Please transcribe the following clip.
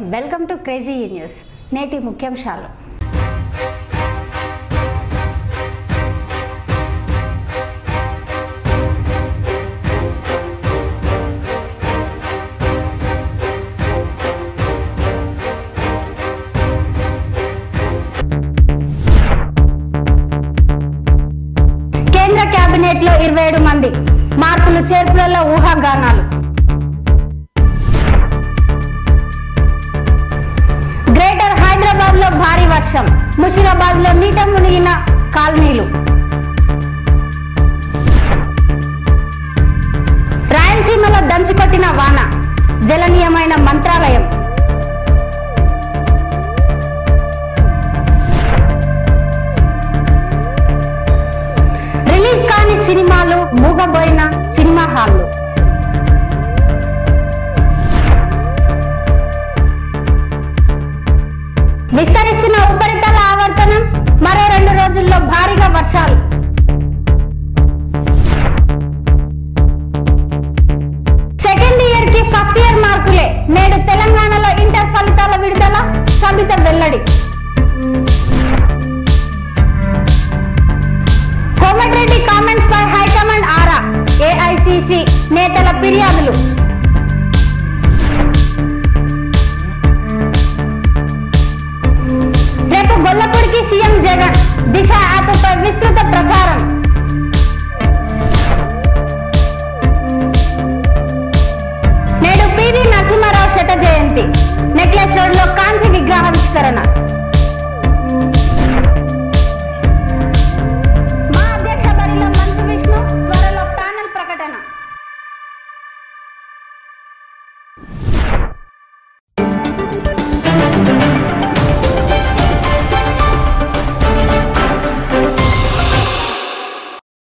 welcome to crazy news నేటి ముఖ్యాంశాలు కేంద్ర కేబినెట్ లో ఇరవై ఏడు మంది మార్పులు చేర్పులలో ఊహాగానాలు గ్రేటర్ హైదరాబాద్ లో భారీ వర్షం ముషిరాబాద్ లో నీట మునిగిన కాలనీలు రాయలసీమలో దంచుకొట్టిన వాన జలనీయమైన మంత్రాలయం రిలీజ్ కాని సినిమాలు మూగబోయిన సినిమా హాళ్లు విస్తరిస్తున్న ఉపరితల ఆవర్తనం మరో రెండు రోజుల్లో భారీగా వర్షాలు సెకండ్ ఇయర్ కి ఫస్ట్ ఇయర్ మార్కులే నేడు తెలంగాణలో ఇంటర్ ఫలితాల విడుదల సబిత వెల్లడి కోమటిరెడ్డి కామెంట్స్ పై హైకమాండ్ ఆరా ఏఐసిసి నేతల ఫిర్యాదులు